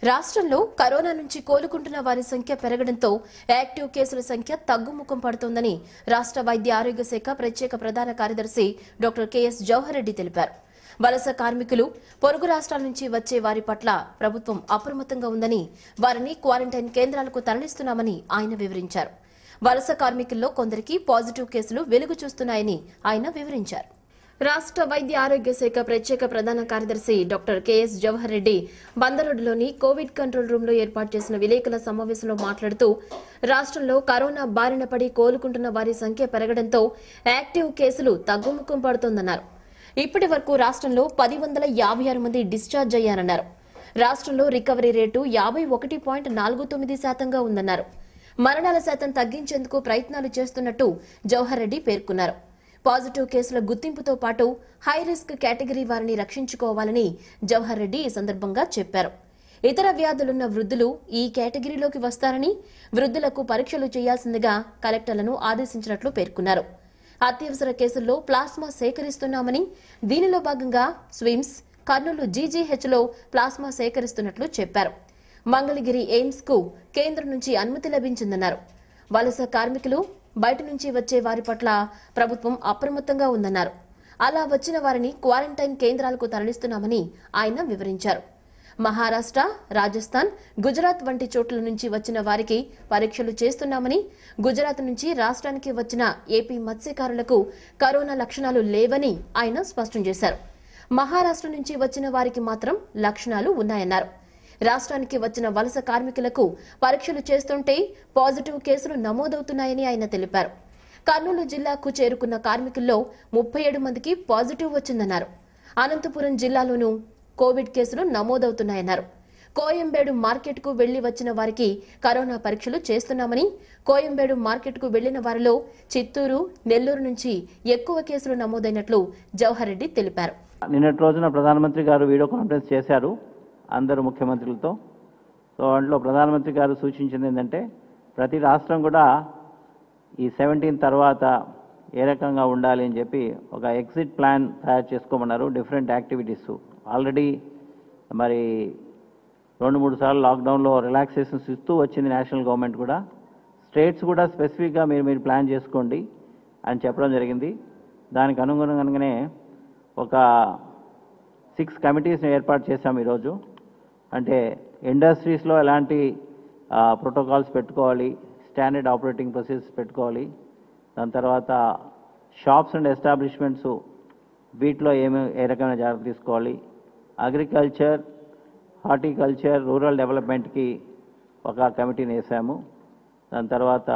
రాష్ట్రంలో కరోనా నుంచి కోలుకుంటున్న వారి సంఖ్య పెరగడంతో యాక్టివ్ కేసుల సంఖ్య తగ్గుముఖం పడుతోందని రాష్ట్ర వైద్య ఆరోగ్య శాఖ ప్రత్యేక ప్రధాన కార్యదర్శి డాక్టర్ కెఎస్ జవహర్ రెడ్డి తెలిపారు వలస కార్మికులు పొరుగు రాష్ట్రాల నుంచి వచ్చే వారి పట్ల ప్రభుత్వం అప్రమత్తంగా ఉందని వారిని క్వారంటైన్ కేంద్రాలకు తరలిస్తున్నామని ఆయన వివరించారు వలస కార్మికుల్లో కొందరికి పాజిటివ్ కేసులు వెలుగు చూస్తున్నాయని ఆయన వివరించారు రాష్ట్ర వైద్య ఆరోగ్య శాఖ ప్రత్యేక ప్రధాన కార్యదర్శి డాక్టర్ కెఎస్ జవహర్ రెడ్డి బందరోడ్డులోని కోవిడ్ కంట్రోల్ రూమ్ లో ఏర్పాటు చేసిన విలేకరుల సమావేశంలో మాట్లాడుతూ రాష్ట్రంలో కరోనా బారిన పడి కోలుకుంటున్న వారి సంఖ్య పెరగడంతో యాక్టివ్ కేసులు తగ్గుముఖం పడుతోందన్నారు ఇప్పటి వరకు రాష్ట్రంలో పది వందల యాభై ఆరు మంది డిశ్చార్జ్ అయ్యారన్నారు రాష్ట్రంలో రికవరీ రేటు యాభై ఒకటి పాయింట్ నాలుగు తొమ్మిది శాతంగా ఉందన్నారు మరణాల శాతం తగ్గించేందుకు ప్రయత్నాలు చేస్తున్నట్టు జవహర్ రెడ్డి పేర్కొన్నారు పాజిటివ్ కేసుల గుర్తింపుతో పాటు హై రిస్క్ కేటగిరీ వారిని రక్షించుకోవాలని జవహర్ రెడ్డి ఈ సందర్భంగా చెప్పారు ఇతర వ్యాధులున్న వృద్ధులు ఈ కేటగిరీలోకి వస్తారని వృద్ధులకు పరీక్షలు చేయాల్సిందిగా కలెక్టర్లను ఆదేశించినట్లు పేర్కొన్నారు అత్యవసర కేసుల్లో ప్లాస్మా సేకరిస్తున్నామని దీనిలో భాగంగా స్విమ్స్ కర్నూలు జీజీహెచ్లో ప్లాస్మా సేకరిస్తున్నట్లు చెప్పారు మంగళగిరి ఎయిమ్స్ కు కేంద్రం నుంచి అనుమతి లభించిందన్నారు వలస కార్మికులు బయట నుంచి వచ్చే వారి పట్ల ప్రభుత్వం అప్రమత్తంగా ఉందన్నారు అలా వచ్చిన వారిని క్వారంటైన్ కేంద్రాలకు తరలిస్తున్నామని ఆయన వివరించారు మహారాష్ట్ర రాజస్థాన్ గుజరాత్ వంటి చోట్ల నుంచి వచ్చిన వారికి పరీక్షలు చేస్తున్నామని గుజరాత్ నుంచి రాష్ట్రానికి వచ్చిన ఏపీ మత్స్యకారులకు కరోనా లక్షణాలు లేవని ఆయన స్పష్టం చేశారు మహారాష్ట్ర నుంచి వచ్చిన వారికి మాత్రం లక్షణాలు ఉన్నాయన్నారు రాష్ట్రానికి వచ్చిన వలస కార్మికులకు పరీక్షలు చేస్తుంటే పాజిటివ్ కేసులు నమోదవుతున్నాయని ఆయన తెలిపారు కర్నూలు జిల్లాకు చేరుకున్న కార్మికుల్లో ముప్పై ఏడు మందికి పాజిటివ్ వచ్చిందన్నారు అనంతపురం జిల్లాలోనూ కోవిడ్ కేసులు నమోదవుతున్నాయన్నారు కోయంబేడు మార్కెట్కు వెళ్లి వచ్చిన వారికి కరోనా పరీక్షలు చేస్తున్నామని కోయంబేడు మార్కెట్కు వెళ్లిన వారిలో చిత్తూరు నెల్లూరు నుంచి ఎక్కువ కేసులు నమోదైనట్లు జవహర్ రెడ్డి తెలిపారు నిన్నటి రోజున ప్రధానమంత్రి గారు వీడియో కాన్ఫరెన్స్ చేశారు అందరు ముఖ్యమంత్రులతో సో అందులో ప్రధానమంత్రి గారు సూచించింది ఏంటంటే ప్రతి రాష్ట్రం కూడా ఈ సెవెంటీన్ తర్వాత ఏ రకంగా ఉండాలి అని చెప్పి ఒక ఎగ్జిట్ ప్లాన్ తయారు చేసుకోమన్నారు డిఫరెంట్ యాక్టివిటీస్ ఆల్రెడీ మరి రెండు మూడు సార్లు లాక్డౌన్లో రిలాక్సేషన్స్ ఇస్తూ వచ్చింది నేషనల్ గవర్నమెంట్ కూడా స్టేట్స్ కూడా స్పెసిఫిక్గా మీరు మీరు ప్లాన్ చేసుకోండి అని చెప్పడం జరిగింది దానికి అనుగుణంగానే ఒక సిక్స్ కమిటీస్ని ఏర్పాటు చేశాం ఈరోజు అంటే ఇండస్ట్రీస్లో ఎలాంటి ప్రోటోకాల్స్ పెట్టుకోవాలి స్టాండర్డ్ ఆపరేటింగ్ ప్రొసీజర్స్ పెట్టుకోవాలి దాని తర్వాత షాప్స్ అండ్ ఎస్టాబ్లిష్మెంట్స్ వీటిలో ఏమి ఏ రకమైన జాగ్రత్త తీసుకోవాలి అగ్రికల్చర్ హార్టికల్చర్ రూరల్ డెవలప్మెంట్కి ఒక కమిటీని వేసాము దాని తర్వాత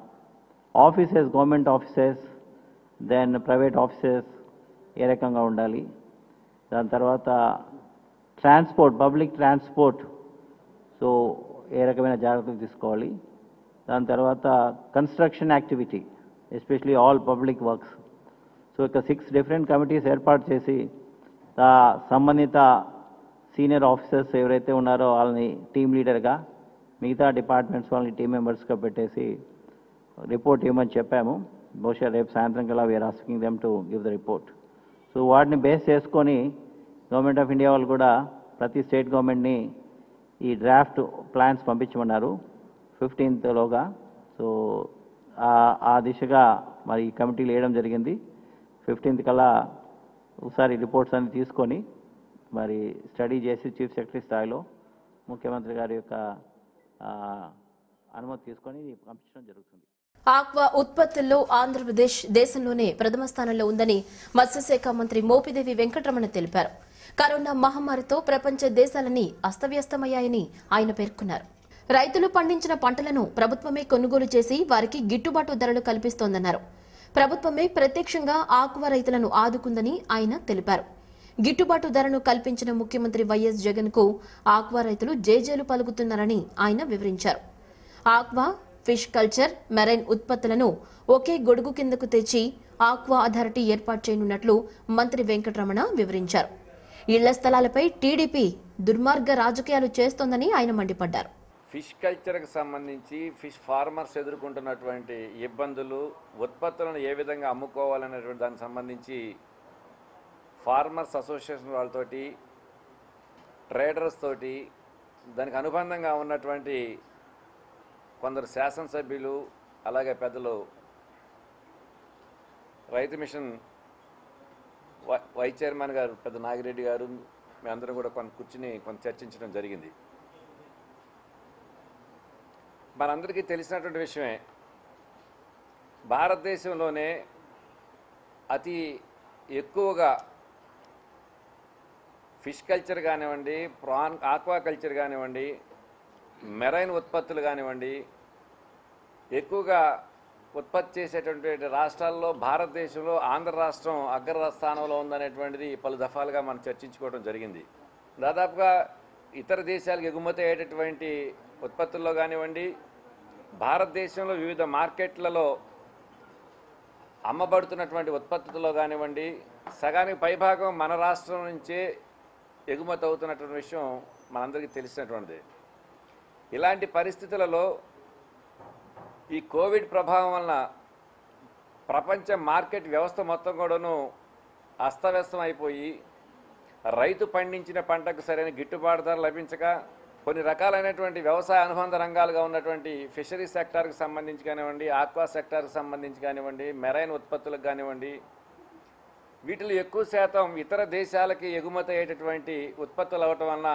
offices government offices then private offices ఏ రకంగా ఉండాలి దాని తర్వాత ట్రాన్స్పోర్ట్ పబ్లిక్ ట్రాన్స్పోర్ట్ సో ఏ రకమైన జాగ్రత్తలు తీసుకోవాలి దాని తర్వాత construction activity especially all public works so ఇక సిక్స్ డిఫరెంట్ కమిటీస్ ఏర్పాటు చేసి ఆ సంబంధిత సీనియర్ ఆఫీసర్స్ ఎవరైతే ఉన్నారో వాళ్ళని టీమ్ లీడర్గా మిగతా డిపార్ట్మెంట్స్ వాళ్ళని టీం మెంబర్స్గా పెట్టేసి రిపోర్ట్ ఇవ్వమని చెప్పాము బహుశా రేపు సాయంత్రం కల్లా we're asking them to give the report so వాటిని బేస్ చేసుకొని గవర్నమెంట్ ఆఫ్ ఇండియా వాళ్ళు కూడా ప్రతి స్టేట్ గవర్నమెంట్ని ఈ డ్రాఫ్ట్ ప్లాన్స్ పంపించమన్నారు ఫిఫ్టీన్త్లోగా సో ఆ- ఆ దిశగా మరి ఈ కమిటీలు వేయడం జరిగింది ఫిఫ్టీన్త్ కల్లా ఒకసారి రిపోర్ట్స్ అన్ని తీసుకొని మరి స్టడీ చేసి చీఫ్ సెక్రటరీ స్థాయిలో ముఖ్యమంత్రి గారి యొక్క ఆ, అనుమతి తీసుకొని పంపించడం జరుగుతుంది ఆక్వా ఉత్పత్తుల్లో ఆంధ్రప్రదేశ్ దేశంలోనే ప్రథమ స్థానంలో ఉందని మత్స్యశాఖ మంత్రి మోపిదేవి వెంకటరమణ తెలిపారు కరోనా మహమ్మారితో ప్రపంచ దేశాలన్నీ అస్తవ్యస్తమయ్యాయని ఆయన పేర్కొన్నారు రైతులు పండించిన పంటలను ప్రభుత్వమే కొనుగోలు చేసి వారికి గిట్టుబాటు ధరలు కల్పిస్తోందన్నారు ప్రభుత్వమే ప్రత్యక్షంగా ఆక్వా రైతులను ఆదుకుందని ఆయన తెలిపారు గిట్టుబాటు ధరను కల్పించిన ముఖ్యమంత్రి వైఎస్ జగన్ కు ఆక్వా రైతులు జేజేలు పలుకుతున్నారని ఆయన వివరించారు ఆక్వా ఫిష్ కల్చర్ మెరైన్ ఉత్పత్తులను ఒకే గొడుగు కిందకు తెచ్చి ఆక్వా అథారిటీ ఏర్పాటు చేయనున్నట్లు మంత్రి వెంకటరమణ వివరించారు ఇళ్ల స్థలాలపై టీడీపీ దుర్మార్గ రాజకీయాలు చేస్తోందని ఆయన మండిపడ్డారు ఫిష్ కల్చర్కి సంబంధించి ఫిష్ ఫార్మర్స్ ఎదుర్కొంటున్నటువంటి ఇబ్బందులు ఉత్పత్తులను ఏ విధంగా అమ్ముకోవాలనేటువంటి దానికి సంబంధించి ఫార్మర్స్ అసోసియేషన్ వాళ్ళతోటి ట్రేడర్స్ తోటి దానికి అనుబంధంగా ఉన్నటువంటి కొందరు శాసనసభ్యులు అలాగే పెద్దలు రైతు మిషన్ వై- వైస్ చైర్మన్ గారు పెద్ద నాగిరెడ్డి గారు మేమందరం కూడా కొంత కూర్చుని కొంత చర్చించడం జరిగింది మనందరికీ తెలిసినటువంటి విషయమే భారతదేశంలోనే అతి ఎక్కువగా ఫిష్ కల్చర్ కానివ్వండి ప్రాన్ ఆక్వా కల్చర్ కానివ్వండి మెరైన్ ఉత్పత్తులు కానివ్వండి ఎక్కువగా ఉత్పత్తి చేసేటువంటి రాష్ట్రాల్లో భారతదేశంలో ఆంధ్ర రాష్ట్రం అగ్ర స్థానంలో ఉందనేటువంటిది పలు దఫాలుగా మనం చర్చించుకోవడం జరిగింది దాదాపుగా ఇతర దేశాలకు ఎగుమతి అయ్యేటటువంటి ఉత్పత్తుల్లో కానివ్వండి భారతదేశంలో వివిధ మార్కెట్లలో అమ్మబడుతున్నటువంటి ఉత్పత్తుల్లో కానివ్వండి సగానికి పైభాగం మన రాష్ట్రం నుంచే ఎగుమతి అవుతున్నటువంటి విషయం మనందరికీ తెలిసినటువంటిది ఇలాంటి పరిస్థితులలో ఈ కోవిడ్ ప్రభావం వలన ప్రపంచ మార్కెట్ వ్యవస్థ మొత్తం కూడాను అస్తవ్యస్తం అయిపోయి రైతు పండించిన పంటకు సరైన గిట్టుబాటు ధర లభించక కొన్ని రకాలైనటువంటి వ్యవసాయ అనుబంధ రంగాలుగా ఉన్నటువంటి ఫిషరీ సెక్టార్కి సంబంధించి కానివ్వండి ఆక్వా సెక్టార్కి సంబంధించి కానివ్వండి మెరైన్ ఉత్పత్తులకు కానివ్వండి వీటిలో ఎక్కువ శాతం ఇతర దేశాలకి ఎగుమతి అయ్యేటటువంటి ఉత్పత్తులు అవటం వలన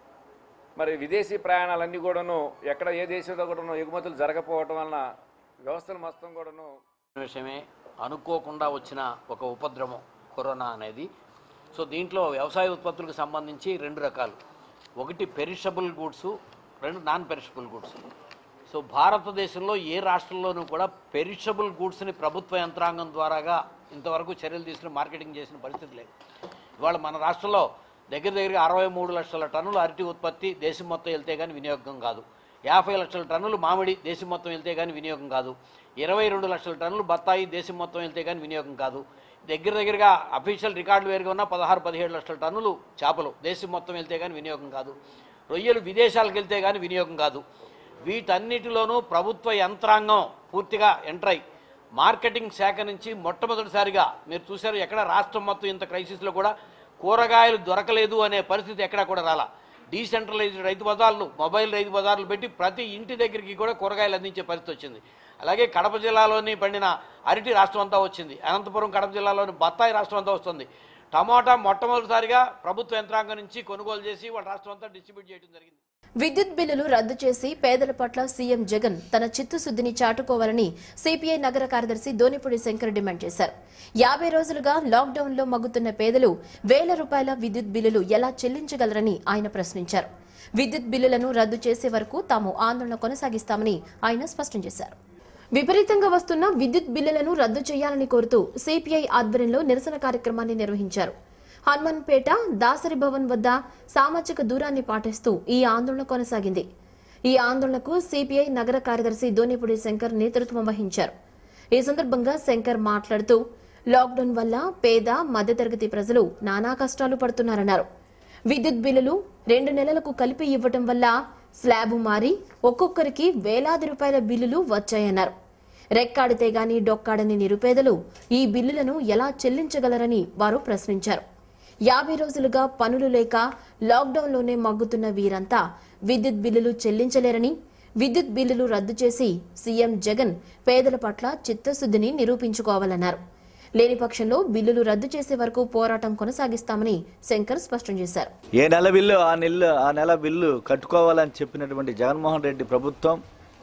మరి విదేశీ ప్రయాణాలన్నీ కూడాను ఎక్కడ ఏ దేశంలో కూడాను ఎగుమతులు జరగకపోవటం వలన వ్యవస్థలు మొత్తం కూడాను విషయమే అనుకోకుండా వచ్చిన ఒక ఉపద్రవం కరోనా అనేది సో దీంట్లో వ్యవసాయ ఉత్పత్తులకు సంబంధించి రెండు రకాలు ఒకటి పెరిషబుల్ గూడ్స్ రెండు నాన్ పెరిషబుల్ గూడ్స్ సో భారతదేశంలో ఏ రాష్ట్రంలోనూ కూడా పెరిషబుల్ గూడ్స్ని ప్రభుత్వ యంత్రాంగం ద్వారాగా ఇంతవరకు చర్యలు తీసుకుని మార్కెటింగ్ చేసిన పరిస్థితి లేదు ఇవాళ మన రాష్ట్రంలో దగ్గర దగ్గరగా అరవై మూడు లక్షల టన్నుల అరటి ఉత్పత్తి దేశం మొత్తం వెళ్తే కానీ వినియోగం కాదు యాభై లక్షల టన్నులు మామిడి దేశం మొత్తం వెళ్తే కానీ వినియోగం కాదు ఇరవై రెండు లక్షల టన్నులు బత్తాయి దేశం మొత్తం వెళ్తే కానీ వినియోగం కాదు దగ్గర దగ్గరగా అఫీషియల్ రికార్డులు వేరుగా ఉన్న పదహారు పదిహేడు లక్షల టన్నులు చేపలు దేశం మొత్తం వెళ్తే కానీ వినియోగం కాదు రొయ్యలు విదేశాలకు వెళ్తే కానీ వినియోగం కాదు వీటన్నిటిలోనూ ప్రభుత్వ యంత్రాంగం పూర్తిగా ఎంటర్ అయి మార్కెటింగ్ శాఖ నుంచి మొట్టమొదటిసారిగా మీరు చూశారు ఎక్కడ రాష్ట్రం మొత్తం ఇంత క్రైసిస్లో కూడా కూరగాయలు దొరకలేదు అనే పరిస్థితి ఎక్కడా కూడా రాలా డీసెంట్రలైజ్డ్ రైతు బజార్లు మొబైల్ రైతు బజార్లు పెట్టి ప్రతి ఇంటి దగ్గరికి కూడా కూరగాయలు అందించే పరిస్థితి వచ్చింది అలాగే కడప జిల్లాలోని పండిన అరటి రాష్ట్రం అంతా వచ్చింది అనంతపురం కడప జిల్లాలోని బత్తాయి రాష్ట్రం అంతా వస్తుంది టమాటా మొట్టమొదటిసారిగా ప్రభుత్వ యంత్రాంగం నుంచి కొనుగోలు చేసి వాళ్ళ రాష్ట్రం అంతా డిస్ట్రిబ్యూట్ చేయడం జరిగింది విద్యుత్ బిల్లులు రద్దు చేసి పేదల పట్ల సీఎం జగన్ తన చిత్తశుద్ధిని చాటుకోవాలని సిపిఐ నగర కార్యదర్శి దోనిపూడి శంకర్ డిమాండ్ చేశారు యాభై రోజులుగా లాక్డౌన్ లో మగ్గుతున్న పేదలు వేల రూపాయల విద్యుత్ బిల్లులు ఎలా చెల్లించగలరని ఆయన ప్రశ్నించారు విద్యుత్ బిల్లులను రద్దు చేసే వరకు తాము ఆందోళన కొనసాగిస్తామని ఆయన స్పష్టం చేశారు విపరీతంగా వస్తున్న విద్యుత్ బిల్లులను రద్దు చేయాలని కోరుతూ సిపిఐ ఆధ్వర్యంలో నిరసన కార్యక్రమాన్ని నిర్వహించారు హనుమన్పేట దాసరి భవన్ వద్ద సామాజిక దూరాన్ని పాటిస్తూ ఈ ఆందోళన కొనసాగింది ఈ ఆందోళనకు సిపిఐ నగర కార్యదర్శి దోనిపూడి శంకర్ నేతృత్వం వహించారు ఈ సందర్భంగా శంకర్ మాట్లాడుతూ లాక్డౌన్ వల్ల పేద మధ్యతరగతి ప్రజలు నానా కష్టాలు పడుతున్నారన్నారు విద్యుత్ బిల్లులు రెండు నెలలకు కలిపి ఇవ్వటం వల్ల స్లాబు మారి ఒక్కొక్కరికి వేలాది రూపాయల బిల్లులు వచ్చాయన్నారు రెక్కాడితే గాని డొక్కాడని నిరుపేదలు ఈ బిల్లులను ఎలా చెల్లించగలరని వారు ప్రశ్నించారు యాభై రోజులుగా పనులు లేక లాక్డౌన్లోనే మగ్గుతున్న వీరంతా విద్యుత్ బిల్లులు చెల్లించలేరని విద్యుత్ బిల్లులు రద్దు చేసి సీఎం జగన్ పేదల పట్ల చిత్తశుద్ధిని నిరూపించుకోవాలన్నారు లేని పక్షంలో బిల్లులు రద్దు చేసే వరకు పోరాటం కొనసాగిస్తామని శంకర్ స్పష్టం చేశారు ఏ నెల బిల్లు ఆ నెల ఆ నెల బిల్లు కట్టుకోవాలని చెప్పినటువంటి జగన్మోహన్ రెడ్డి ప్రభుత్వం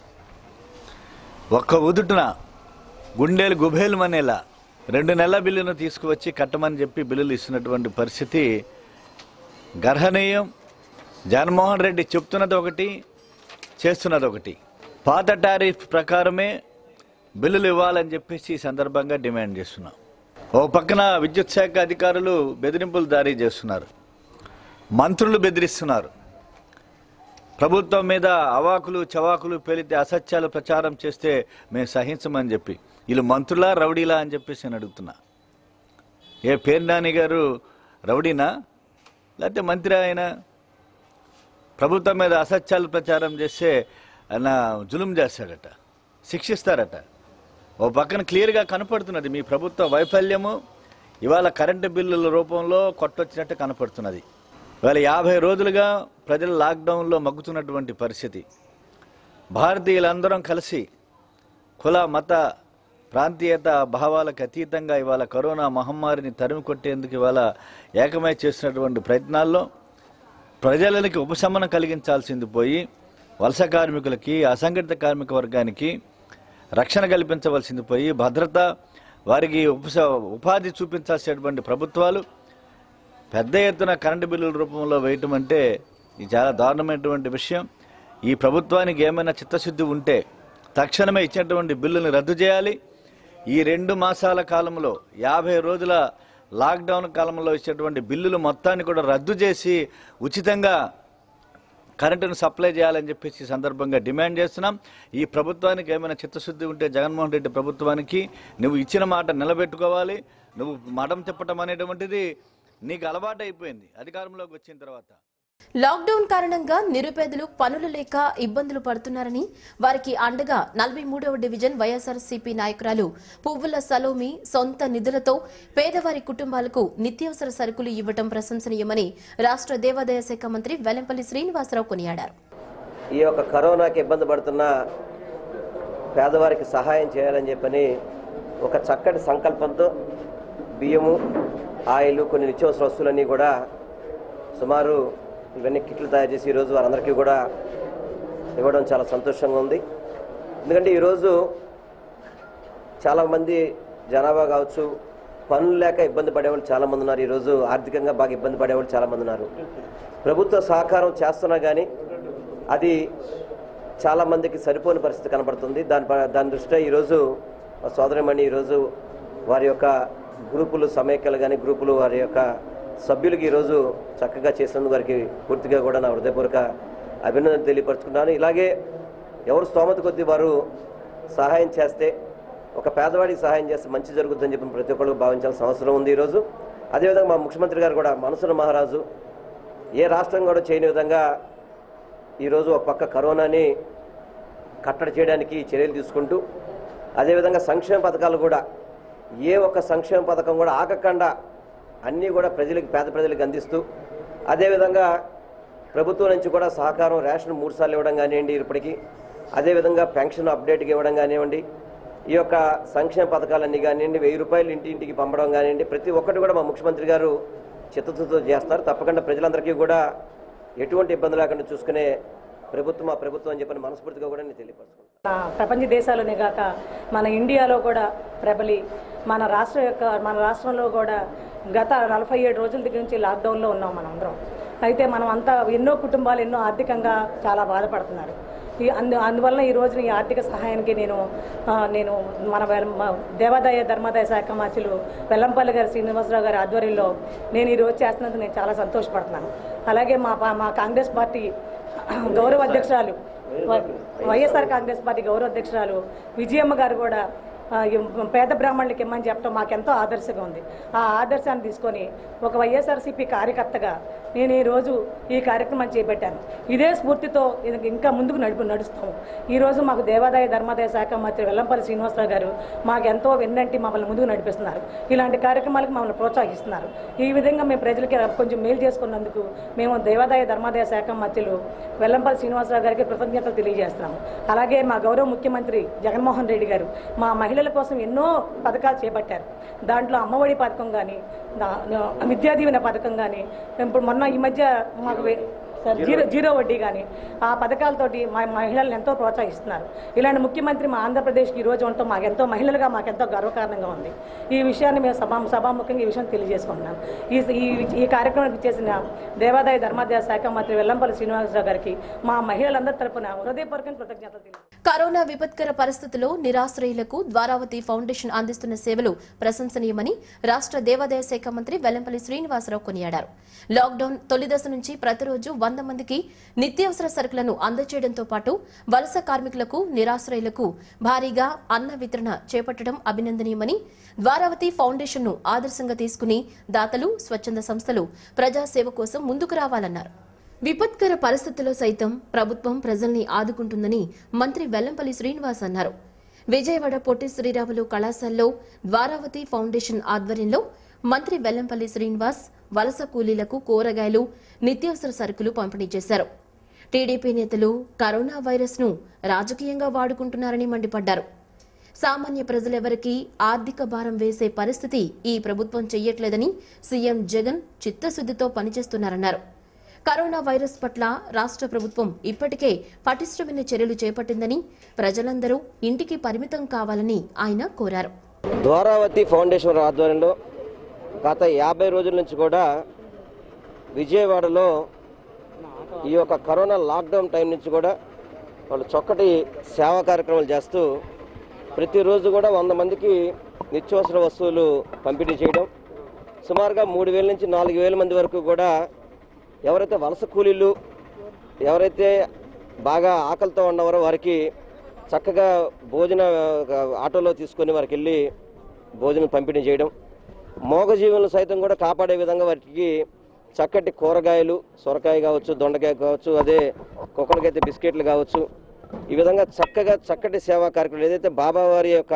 ఒక్క ఉదుటున గుండెలు గుబేలుమనేలా రెండు నెలల బిల్లును తీసుకువచ్చి కట్టమని చెప్పి బిల్లులు ఇస్తున్నటువంటి పరిస్థితి గర్హనీయం జగన్మోహన్ రెడ్డి చెప్తున్నది ఒకటి చేస్తున్నది ఒకటి పాత టారిఫ్ ప్రకారమే బిల్లులు ఇవ్వాలని చెప్పేసి ఈ సందర్భంగా డిమాండ్ చేస్తున్నాం ఓ పక్కన విద్యుత్ శాఖ అధికారులు బెదిరింపులు జారీ చేస్తున్నారు మంత్రులు బెదిరిస్తున్నారు ప్రభుత్వం మీద అవాకులు చవాకులు పేలితే అసత్యాలు ప్రచారం చేస్తే మేము సహించమని చెప్పి వీళ్ళు మంత్రులా రౌడీలా అని చెప్పేసి నేను అడుగుతున్నా ఏ పేర్నాని గారు రౌడీనా లేకపోతే మంత్రి ఆయన ప్రభుత్వం మీద అసత్యాలు ప్రచారం చేస్తే ఆయన జులుం చేస్తాడట శిక్షిస్తారట ఓ పక్కన క్లియర్గా కనపడుతున్నది మీ ప్రభుత్వ వైఫల్యము ఇవాళ కరెంటు బిల్లుల రూపంలో కొట్టొచ్చినట్టు కనపడుతున్నది ఇవాళ యాభై రోజులుగా ప్రజలు లాక్డౌన్లో మగ్గుతున్నటువంటి పరిస్థితి భారతీయులందరం కలిసి కుల మత ప్రాంతీయత భావాలకు అతీతంగా ఇవాళ కరోనా మహమ్మారిని తరిమి కొట్టేందుకు ఇవాళ ఏకమై చేస్తున్నటువంటి ప్రయత్నాల్లో ప్రజలకి ఉపశమనం కలిగించాల్సింది పోయి వలస కార్మికులకి అసంఘటిత కార్మిక వర్గానికి రక్షణ కల్పించవలసింది పోయి భద్రత వారికి ఉపస ఉపాధి చూపించాల్సినటువంటి ప్రభుత్వాలు పెద్ద ఎత్తున కరెంటు బిల్లుల రూపంలో వేయటం అంటే ఇది చాలా దారుణమైనటువంటి విషయం ఈ ప్రభుత్వానికి ఏమైనా చిత్తశుద్ధి ఉంటే తక్షణమే ఇచ్చినటువంటి బిల్లుని రద్దు చేయాలి ఈ రెండు మాసాల కాలంలో యాభై రోజుల లాక్డౌన్ కాలంలో ఇచ్చినటువంటి బిల్లులు మొత్తాన్ని కూడా రద్దు చేసి ఉచితంగా కరెంటును సప్లై చేయాలని చెప్పేసి ఈ సందర్భంగా డిమాండ్ చేస్తున్నాం ఈ ప్రభుత్వానికి ఏమైనా చిత్తశుద్ధి ఉంటే జగన్మోహన్ రెడ్డి ప్రభుత్వానికి నువ్వు ఇచ్చిన మాట నిలబెట్టుకోవాలి నువ్వు మడం తిప్పటం అనేటువంటిది నీకు అలవాటు అయిపోయింది అధికారంలోకి వచ్చిన తర్వాత లాక్డౌన్ కారణంగా నిరుపేదలు పనులు లేక ఇబ్బందులు పడుతున్నారని వారికి అండగా నలభై మూడవ డివిజన్ వైఎస్ఆర్సీపీ నాయకురాలు పువ్వుల సలోమి సొంత నిధులతో పేదవారి కుటుంబాలకు నిత్యావసర సరుకులు ఇవ్వటం ప్రశంసనీయమని రాష్ట్ర దేవాదాయ శాఖ మంత్రి వెల్లంపల్లి శ్రీనివాసరావు కొనియాడారు ఈ యొక్క కరోనాకి ఇబ్బంది పడుతున్న పేదవారికి సహాయం చేయాలని చెప్పని ఒక చక్కటి సంకల్పంతో బియ్యము ఆయిల్ కొన్ని నిత్యావసర వస్తువులన్నీ కూడా సుమారు ఇవన్నీ కిట్లు తయారు చేసి ఈరోజు వారందరికీ కూడా ఇవ్వడం చాలా సంతోషంగా ఉంది ఎందుకంటే ఈరోజు చాలామంది జనాభా కావచ్చు పనులు లేక ఇబ్బంది పడేవాళ్ళు చాలామంది ఉన్నారు ఈరోజు ఆర్థికంగా బాగా ఇబ్బంది పడేవాళ్ళు చాలామంది ఉన్నారు ప్రభుత్వ సహకారం చేస్తున్నా కానీ అది చాలామందికి సరిపోని పరిస్థితి కనబడుతుంది దాని ప- దాని దృష్ట్యా ఈరోజు మా సోదరిమణి ఈరోజు వారి యొక్క గ్రూపులు సమైక్యలు కానీ గ్రూపులు వారి యొక్క సభ్యులకి ఈరోజు చక్కగా చేసినందుకు వారికి పూర్తిగా కూడా నా హృదయపూర్వక అభినందన తెలియపరుచుకున్నాను ఇలాగే ఎవరు స్తోమత కొద్దీ వారు సహాయం చేస్తే ఒక పేదవాడికి సహాయం చేస్తే మంచి జరుగుతుందని చెప్పి ప్రతి ఒక్కరు భావించాల్సిన అవసరం ఉంది ఈరోజు అదేవిధంగా మా ముఖ్యమంత్రి గారు కూడా మనసున మహారాజు ఏ రాష్ట్రం కూడా చేయని విధంగా ఈరోజు ఒక పక్క కరోనాని కట్టడి చేయడానికి చర్యలు తీసుకుంటూ అదేవిధంగా సంక్షేమ పథకాలు కూడా ఏ ఒక్క సంక్షేమ పథకం కూడా ఆగకుండా అన్నీ కూడా ప్రజలకు పేద ప్రజలకు అందిస్తూ అదేవిధంగా ప్రభుత్వం నుంచి కూడా సహకారం రేషన్ మూడు సార్లు ఇవ్వడం కానివ్వండి ఇప్పటికీ అదేవిధంగా పెన్షన్ అప్డేట్కి ఇవ్వడం కానివ్వండి ఈ యొక్క సంక్షేమ పథకాలన్నీ కానివ్వండి వెయ్యి రూపాయలు ఇంటి ఇంటికి పంపడం కానివ్వండి ప్రతి ఒక్కటి కూడా మా ముఖ్యమంత్రి గారు చిత్తశుద్ధితో చేస్తారు తప్పకుండా ప్రజలందరికీ కూడా ఎటువంటి ఇబ్బంది లేకుండా చూసుకునే ప్రభుత్వం ఆ ప్రభుత్వం అని చెప్పని మనస్ఫూర్తిగా కూడా నేను తెలియపరుచుకుంటాను మన ప్రపంచ దేశాల్లోనే కాక మన ఇండియాలో కూడా ప్రబలి మన రాష్ట్రం యొక్క మన రాష్ట్రంలో కూడా గత నలభై ఏడు రోజుల దగ్గర నుంచి లాక్డౌన్లో ఉన్నాం మనం అందరం అయితే మనం అంతా ఎన్నో కుటుంబాలు ఎన్నో ఆర్థికంగా చాలా బాధపడుతున్నారు ఈ అందు అందువల్ల ఈ రోజున ఈ ఆర్థిక సహాయానికి నేను ఆ, నేను మన వెల్- మ- దేవాదాయ ధర్మాదాయ శాఖ మార్చులు వెల్లంపల్లి గారి శ్రీనివాసరావు గారి ఆధ్వర్యంలో నేను ఈ రోజు చేస్తున్నందుకు నేను చాలా సంతోషపడుతున్నాను అలాగే మా పా- మా కాంగ్రెస్ పార్టీ గౌరవ అధ్యక్షురాలు వై- వైఎస్ఆర్ కాంగ్రెస్ పార్టీ గౌరవ అధ్యక్షురాలు విజయమ్మ గారు కూడా ఆ, ఈ పేద బ్రాహ్మణులకి ఇమ్మని చెప్పడం మాకెంతో ఆదర్శంగా ఉంది ఆ ఆదర్శాన్ని తీసుకొని ఒక వైఎస్ఆర్సీపీ కార్యకర్తగా నేను ఈరోజు ఈ కార్యక్రమాన్ని చేపట్టాను ఇదే స్ఫూర్తితో ఇది ఇంకా ముందుకు నడుపు నడుస్తాము ఈరోజు మాకు దేవాదాయ ధర్మాదాయ శాఖ మంత్రి వెల్లంపల్లి శ్రీనివాసరావు గారు మాకు ఎంతో వెన్నంటి మమ్మల్ని ముందుకు నడిపిస్తున్నారు ఇలాంటి కార్యక్రమాలకు మమ్మల్ని ప్రోత్సహిస్తున్నారు ఈ విధంగా మేము ప్రజలకి కొంచెం మేలు చేసుకున్నందుకు మేము దేవాదాయ ధర్మాదాయ శాఖ మంత్రులు వెల్లంపల్లి శ్రీనివాసరావు గారికి కృతజ్ఞతలు తెలియజేస్తున్నాము అలాగే మా గౌరవ ముఖ్యమంత్రి జగన్మోహన్ రెడ్డి గారు మా మహిళల కోసం ఎన్నో పథకాలు చేపట్టారు దాంట్లో అమ్మఒడి పథకం కానీ విద్యా దీవెన పథకం కానీ ఇప్పుడు మొన్న ఈ మధ్య మాకు వే- సార్ జీరో జీరో వడ్డీ కానీ ఆ పథకాలతోటి మా మహిళలను ఎంతో ప్రోత్సహిస్తున్నారు ఇలాంటి ముఖ్యమంత్రి మా ఆంధ్రప్రదేశ్కి ఈ రోజు ఉండటం మాకెంతో మహిళలుగా మాకెంతో గర్వకారణంగా ఉంది ఈ విషయాన్ని మేము సభా సభాముఖంగా ఈ విషయం తెలియజేసుకుంటున్నాం ఈ ఈ ఈ కార్యక్రమానికి చేసిన దేవాదాయ ధర్మాదాయ శాఖ మంత్రి వెల్లంపల్లి శ్రీనివాసరావు గారికి మా మహిళలందరి తరపున హృదయపూర్వకంగా కృతజ్ఞతలు తెలియజేస్తున్నాం కరోనా విపత్కర పరిస్థితుల్లో నిరాశ్రయులకు ద్వారావతి ఫౌండేషన్ అందిస్తున్న సేవలు ప్రశంసనీయమని రాష్ట్ర దేవాదాయ శాఖ మంత్రి వెల్లంపల్లి శ్రీనివాసరావు కొనియాడారు లాక్డౌన్ తొలి దశ నుంచి ప్రతిరోజు వంద మందికి నిత్యావసర సరుకులను అందజేయడంతో పాటు వలస కార్మికులకు నిరాశ్రయులకు భారీగా అన్న వితరణ చేపట్టడం అభినందనీయమని ద్వారావతి ఫౌండేషన్ను ఆదర్శంగా తీసుకుని దాతలు స్వచ్ఛంద సంస్థలు ప్రజాసేవ కోసం ముందుకు రావాలన్నారు విపత్కర పరిస్థితుల్లో సైతం ప్రభుత్వం ప్రజల్ని ఆదుకుంటుందని మంత్రి వెల్లంపల్లి శ్రీనివాస్ అన్నారు విజయవాడ పొట్టి శ్రీరాములు కళాశాలలో ద్వారావతి ఫౌండేషన్ ఆధ్వర్యంలో మంత్రి వెల్లంపల్లి శ్రీనివాస్ వలస కూలీలకు కూరగాయలు నిత్యావసర సరుకులు పంపిణీ చేశారు టీడీపీ నేతలు కరోనా వైరస్ ను రాజకీయంగా వాడుకుంటున్నారని మండిపడ్డారు సామాన్య ప్రజలెవరికీ ఆర్థిక భారం వేసే పరిస్థితి ఈ ప్రభుత్వం చెయ్యట్లేదని సీఎం జగన్ చిత్తశుద్దితో పనిచేస్తున్నారన్నారు కరోనా వైరస్ పట్ల రాష్ట్ర ప్రభుత్వం ఇప్పటికే పటిష్టమైన చర్యలు చేపట్టిందని ప్రజలందరూ ఇంటికి పరిమితం కావాలని ఆయన కోరారు ద్వారావతి ఫౌండేషన్ వారి ఆధ్వర్యంలో గత యాభై రోజుల నుంచి కూడా విజయవాడలో ఈ యొక్క కరోనా లాక్డౌన్ టైం నుంచి కూడా వాళ్ళు చక్కటి సేవా కార్యక్రమాలు చేస్తూ ప్రతిరోజు కూడా వంద మందికి నిత్యావసర వస్తువులు పంపిణీ చేయడం సుమారుగా మూడు వేల నుంచి నాలుగు వేల మంది వరకు కూడా ఎవరైతే వలస కూలీలు ఎవరైతే బాగా ఆకలితో ఉన్నవారో వారికి చక్కగా భోజన ఆ, ఆటోలో తీసుకొని వారికి వెళ్ళి భోజనం పంపిణీ చేయడం మోగజీవులను సైతం కూడా కాపాడే విధంగా వారికి చక్కటి కూరగాయలు సొరకాయ కావచ్చు దొండకాయ కావచ్చు అదే కుక్కలకైతే బిస్కెట్లు కావచ్చు ఈ విధంగా చక్కగా చక్కటి సేవా కార్యక్రమం ఏదైతే బాబావారి యొక్క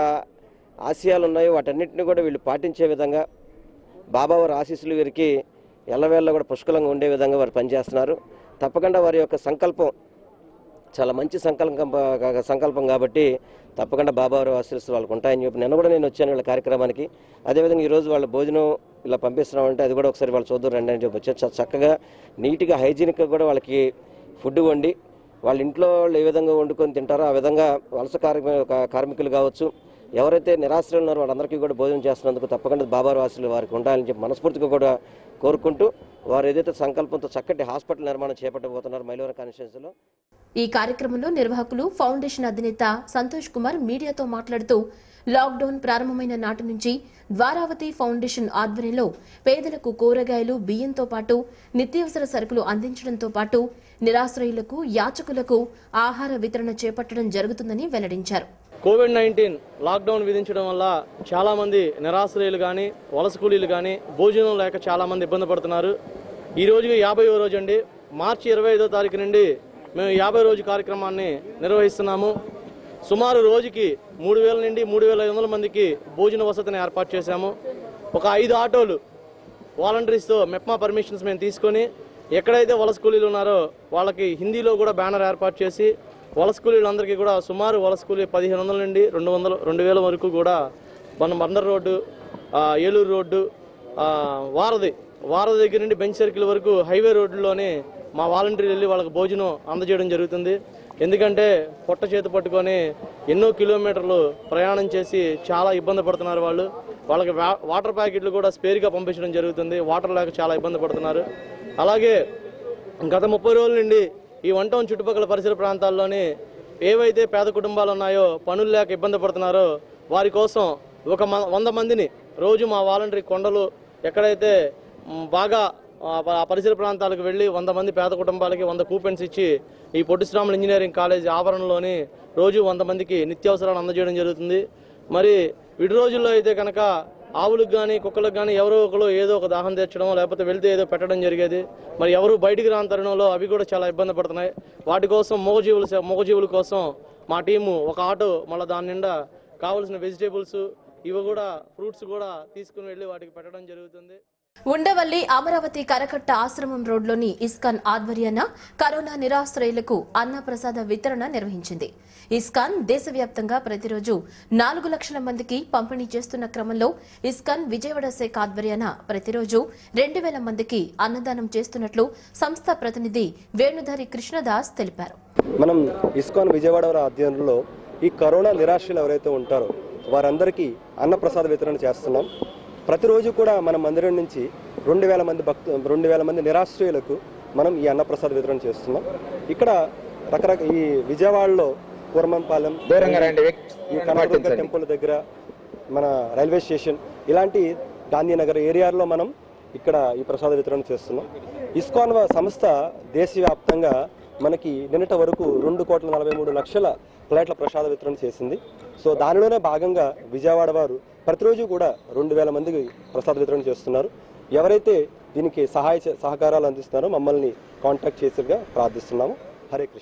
ఆశయాలు ఉన్నాయో వాటన్నిటిని కూడా వీళ్ళు పాటించే విధంగా బాబావారి ఆశీస్సులు వీరికి ఎల్లవేళ్ళ కూడా పుష్కలంగా ఉండే విధంగా వారు పనిచేస్తున్నారు తప్పకుండా వారి యొక్క సంకల్పం చాలా మంచి సంకల్పం కా- సంకల్పం కాబట్టి తప్పకుండా బాబావారి ఆశీస్సులు వాళ్ళకు ఉంటాయని చెప్పి నిన్న కూడా నేను వచ్చాను వీళ్ళ కార్యక్రమానికి అదేవిధంగా ఈరోజు వాళ్ళ భోజనం ఇలా పంపిస్తున్నామంటే అది కూడా ఒకసారి వాళ్ళు చూద్దరు రండి అని చెప్పి వచ్చారు చ- చక్కగా నీట్గా హైజీనిక్గా కూడా వాళ్ళకి ఫుడ్ వండి వాళ్ళ ఇంట్లో వాళ్ళు ఏ విధంగా వండుకొని తింటారో ఆ విధంగా వలస కార్మిక కా- కార్మికులు కావచ్చు ఎవరైతే నిరాశ్రయులు ఉన్నారో వాళ్ళందరికీ కూడా భోజనం చేస్తున్నందుకు తప్పకుండా బాబావారి ఆశీస్సులు వారికి ఉండాలని చెప్పి మనస్ఫూర్తిగా కూడా కోరుకుంటూ వారు ఏదైతే సంకల్పంతో చక్కటి హాస్పిటల్ నిర్మాణం చేపట్టబోతున్నారు మైలవరం కాన్స్టిట్యున్సీలో ఈ కార్యక్రమంలో నిర్వాహకులు ఫౌండేషన్ అధినేత సంతోష్ కుమార్ మీడియాతో మాట్లాడుతూ లాక్డౌన్ ప్రారంభమైన నాటి నుంచి ద్వారావతి ఫౌండేషన్ ఆధ్వర్యంలో పేదలకు కూరగాయలు బియ్యంతో పాటు నిత్యావసర సరుకులు అందించడంతో పాటు నిరాశ్రయులకు యాచకులకు ఆహార వితరణ చేపట్టడం జరుగుతుందని వెల్లడించారు కోవిడ్ నైన్టీన్ లాక్డౌన్ విధించడం వల్ల చాలామంది నిరాశ్రయులు కానీ వలస కూలీలు కానీ భోజనం లేక చాలామంది ఇబ్బంది పడుతున్నారు ఈ రోజుకి యాభైవ రోజు అండి మార్చి ఇరవై ఐదో తారీఖు నుండి మేము యాభై రోజు కార్యక్రమాన్ని నిర్వహిస్తున్నాము సుమారు రోజుకి మూడు వేల నుండి మూడు వేల ఐదు వందల మందికి భోజన వసతిని ఏర్పాటు చేశాము ఒక ఐదు ఆటోలు వాలంటీర్స్తో మెప్మా పర్మిషన్స్ మేము తీసుకొని ఎక్కడైతే వలస కూలీలు ఉన్నారో వాళ్ళకి హిందీలో కూడా బ్యానర్ ఏర్పాటు చేసి వలస కూలీలందరికీ కూడా సుమారు వలస కూలీ పదిహేను వందల నుండి రెండు వందల రెండు వేల వరకు కూడా మన బందర్ రోడ్డు ఆ, ఏలూరు రోడ్డు ఆ, వారధి వారధి దగ్గర నుండి బెంచ్ సర్కిల్ వరకు హైవే రోడ్డులోనే మా వాలంటీర్లు వెళ్ళి వాళ్ళకి భోజనం అందజేయడం జరుగుతుంది ఎందుకంటే పొట్ట చేతి పట్టుకొని ఎన్నో కిలోమీటర్లు ప్రయాణం చేసి చాలా ఇబ్బంది పడుతున్నారు వాళ్ళు వాళ్ళకి వా- వాటర్ ప్యాకెట్లు కూడా స్పేర్గా పంపించడం జరుగుతుంది వాటర్ లేక చాలా ఇబ్బంది పడుతున్నారు అలాగే గత ముప్పై రోజుల నుండి ఈ వన్ టౌన్ చుట్టుపక్కల పరిసర ప్రాంతాల్లోని ఏవైతే పేద కుటుంబాలు ఉన్నాయో పనులు లేక ఇబ్బంది పడుతున్నారో వారి కోసం ఒక మ- వంద మందిని రోజు మా వాలంటరీ కొండలు ఎక్కడైతే మ్, బాగా ఆ ప- ఆ పరిసర ప్రాంతాలకు వెళ్ళి వంద మంది పేద కుటుంబాలకి వంద కూపెన్స్ ఇచ్చి ఈ పొట్టి శ్రీరాములు ఇంజనీరింగ్ కాలేజ్ ఆవరణలోని రోజు వంద మందికి నిత్యావసరాలు అందజేయడం జరుగుతుంది మరి విడి రోజుల్లో అయితే కనుక ఆవులకు కానీ కుక్కలకు కానీ ఎవరో ఒకరు ఏదో ఒక దాహం తీర్చడం లేకపోతే వెళ్తే ఏదో పెట్టడం జరిగేది మరి ఎవరు బయటికి రాని తరుణంలో అవి కూడా చాలా ఇబ్బంది పడుతున్నాయి వాటి కోసం మూగజీవుల సే- మూగజీవుల కోసం మా టీము ఒక ఆటో మళ్ళీ దాని నిండా కావలసిన వెజిటేబుల్స్ ఇవి కూడా ఫ్రూట్స్ కూడా తీసుకుని వెళ్ళి వాటికి పెట్టడం జరుగుతుంది ఉండవల్లి అమరావతి కరకట్ట ఆశ్రమం రోడ్లోని ఇస్కాన్ ఆధ్వర్యాన కరోనా నిరాశ్రయులకు అన్నప్రసాద వితరణ నిర్వహించింది ఇస్కాన్ దేశవ్యాప్తంగా ప్రతిరోజు నాలుగు లక్షల మందికి పంపిణీ చేస్తున్న క్రమంలో ఇస్కాన్ విజయవాడ శాఖ ఆధ్వర్యాన ప్రతిరోజు రెండు వేల మందికి అన్నదానం చేస్తున్నట్లు సంస్థ ప్రతినిధి వేణుధారి కృష్ణదాస్ తెలిపారు మనం ఇస్కాన్ విజయవాడ వారి ఆధ్వర్యంలో ఈ కరోనా నిరాశ్రయులు ఎవరైతే ఉంటారో వారందరికీ అన్నప్రసాద వితరణ చేస్తున్నాం ప్రతిరోజు కూడా మన మందిరం నుంచి రెండు వేల మంది భక్తు రెండు వేల మంది నిరాశ్రయులకు మనం ఈ అన్నప్రసాద వితరణ చేస్తున్నాం ఇక్కడ రకరకాల ఈ విజయవాడలో కూరమంపాలెం ఈ కనకదుర్గ టెంపుల్ దగ్గర మన రైల్వే స్టేషన్ ఇలాంటి గాంధీనగర్ ఏరియాలో మనం ఇక్కడ ఈ ప్రసాద వితరణ చేస్తున్నాం ఇస్కాన్ వ- సంస్థ దేశవ్యాప్తంగా మనకి నిన్నటి వరకు రెండు కోట్ల నలభై మూడు లక్షల ప్లేట్ల ప్రసాద వితరణ చేసింది సో దానిలోనే భాగంగా విజయవాడ వారు ప్రతిరోజు కూడా రెండు వేల మందికి ప్రసాద వితరణ చేస్తున్నారు ఎవరైతే దీనికి సహాయ సహకారాలు అందిస్తున్నారో మమ్మల్ని కాంటాక్ట్ చేసేగా ప్రార్థిస్తున్నాము హరే కృష్ణ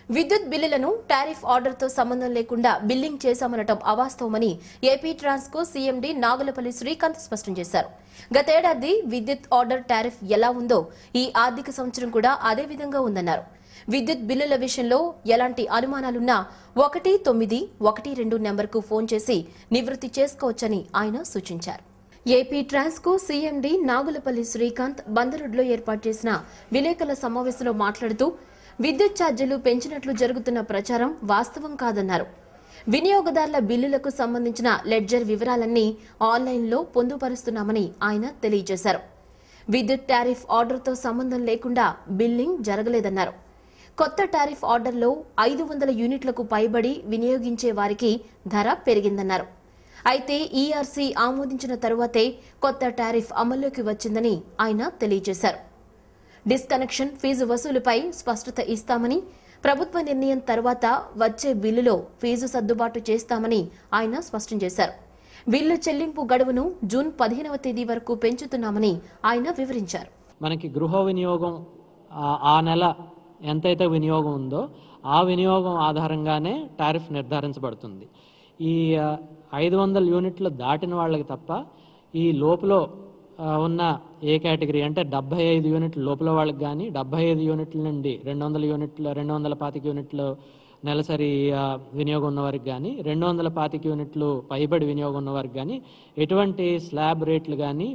విద్యుత్ బిల్లులను టారిఫ్ ఆర్డర్తో సంబంధం లేకుండా బిల్లింగ్ చేశామనటం అవాస్తవమని ఏపీ ట్రాన్స్కో సీఎండీ నాగులపల్లి శ్రీకాంత్ స్పష్టం చేశారు గతేడాది విద్యుత్ ఆర్డర్ టారిఫ్ ఎలా ఉందో ఈ ఆర్థిక సంవత్సరం కూడా అదే విధంగా ఉందన్నారు విద్యుత్ బిల్లుల విషయంలో ఎలాంటి అనుమానాలున్నా ఒకటి తొమ్మిది ఒకటి రెండు నెంబర్కు ఫోన్ చేసి నివృత్తి చేసుకోవచ్చని ఆయన సూచించారు ఏపీ ట్రాన్స్కో సీఎండీ నాగులపల్లి శ్రీకాంత్ బందరుడ్లో ఏర్పాటు చేసిన విలేకరుల సమావేశంలో మాట్లాడుతూ విద్యుత్ ఛార్జీలు పెంచినట్లు జరుగుతున్న ప్రచారం వాస్తవం కాదన్నారు వినియోగదారుల బిల్లులకు సంబంధించిన లెడ్జర్ వివరాలన్నీ ఆన్లైన్లో పొందుపరుస్తున్నామని ఆయన తెలియజేశారు విద్యుత్ టారిఫ్ ఆర్డర్తో సంబంధం లేకుండా బిల్లింగ్ జరగలేదన్నారు కొత్త టారిఫ్ ఆర్డర్లో ఐదు వందల యూనిట్లకు పైబడి వినియోగించే వారికి ధర పెరిగిందన్నారు అయితే ఈఆర్సీ ఆమోదించిన తరువాతే కొత్త టారిఫ్ అమల్లోకి వచ్చిందని ఆయన తెలియజేశారు డిస్కనెక్షన్ ఫీజు వసూలుపై స్పష్టత ఇస్తామని ప్రభుత్వ నిర్ణయం తర్వాత వచ్చే బిల్లులో ఫీజు సర్దుబాటు చేస్తామని ఆయన స్పష్టం చేశారు బిల్లు చెల్లింపు గడువును జూన్ పదిహేనవ తేదీ వరకు పెంచుతున్నామని ఆయన వివరించారు మనకి గృహ వినియోగం ఆ- ఆ నెల ఎంతైతే వినియోగం ఉందో ఆ వినియోగం ఆధారంగానే టారిఫ్ నిర్ధారించబడుతుంది ఈ ఐదు వందల యూనిట్లు దాటిన వాళ్ళకి తప్ప ఈ లోపల ఆ, ఉన్న ఏ కేటగిరీ అంటే డెబ్బై ఐదు యూనిట్ల లోపల వాళ్ళకి కానీ డెబ్బై ఐదు యూనిట్ల నుండి రెండు వందల యూనిట్లు రెండు వందల పాతిక యూనిట్లు నెలసరి ఆ, వినియోగం ఉన్నవారికి కానీ రెండు వందల పాతిక యూనిట్లు పైబడి వినియోగం ఉన్నవారికి కానీ ఎటువంటి స్లాబ్ రేట్లు కానీ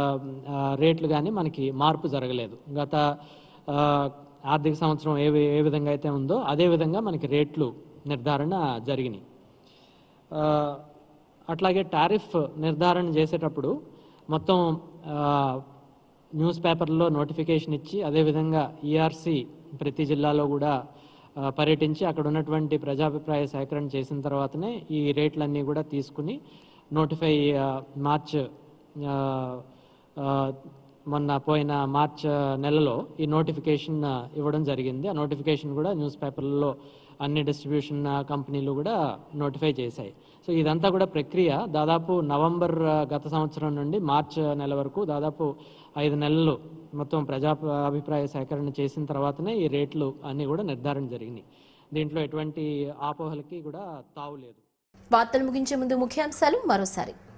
రేట్లు కానీ మనకి మార్పు జరగలేదు గత ఆ, ఆర్థిక సంవత్సరం ఏ వి- ఏ విధంగా అయితే ఉందో అదే విధంగా మనకి రేట్లు నిర్ధారణ జరిగినాయి ఆ, అట్లాగే టారిఫ్ నిర్ధారణ చేసేటప్పుడు మొత్తం ఆ, న్యూస్ పేపర్లో నోటిఫికేషన్ ఇచ్చి అదేవిధంగా ఈఆర్సీ ప్రతి జిల్లాలో కూడా ఆ, పర్యటించి అక్కడ ఉన్నటువంటి ప్రజాభిప్రాయ సేకరణ చేసిన తర్వాతనే ఈ రేట్లన్నీ కూడా తీసుకుని నోటిఫై ఆ, మార్చ్ ఆ, ఆ, మొన్న పోయిన మార్చ్ నెలలో ఈ నోటిఫికేషన్ ఇవ్వడం జరిగింది ఆ నోటిఫికేషన్ కూడా న్యూస్ పేపర్లలో అన్ని డిస్ట్రిబ్యూషన్ కంపెనీలు కూడా నోటిఫై చేశాయి సో ఇదంతా కూడా ప్రక్రియ దాదాపు నవంబర్ ఆ, గత సంవత్సరం నుండి మార్చ్ నెల వరకు దాదాపు ఐదు నెలలు మొత్తం ప్రజా అభిప్రాయ సేకరణ చేసిన తర్వాతనే ఈ రేట్లు అన్నీ కూడా నిర్ధారణ జరిగినాయి దీంట్లో ఎటువంటి ఆపోహలకి కూడా తావు లేదు వార్తలు ముగించే ముందు ముఖ్యాంశాలు మరోసారి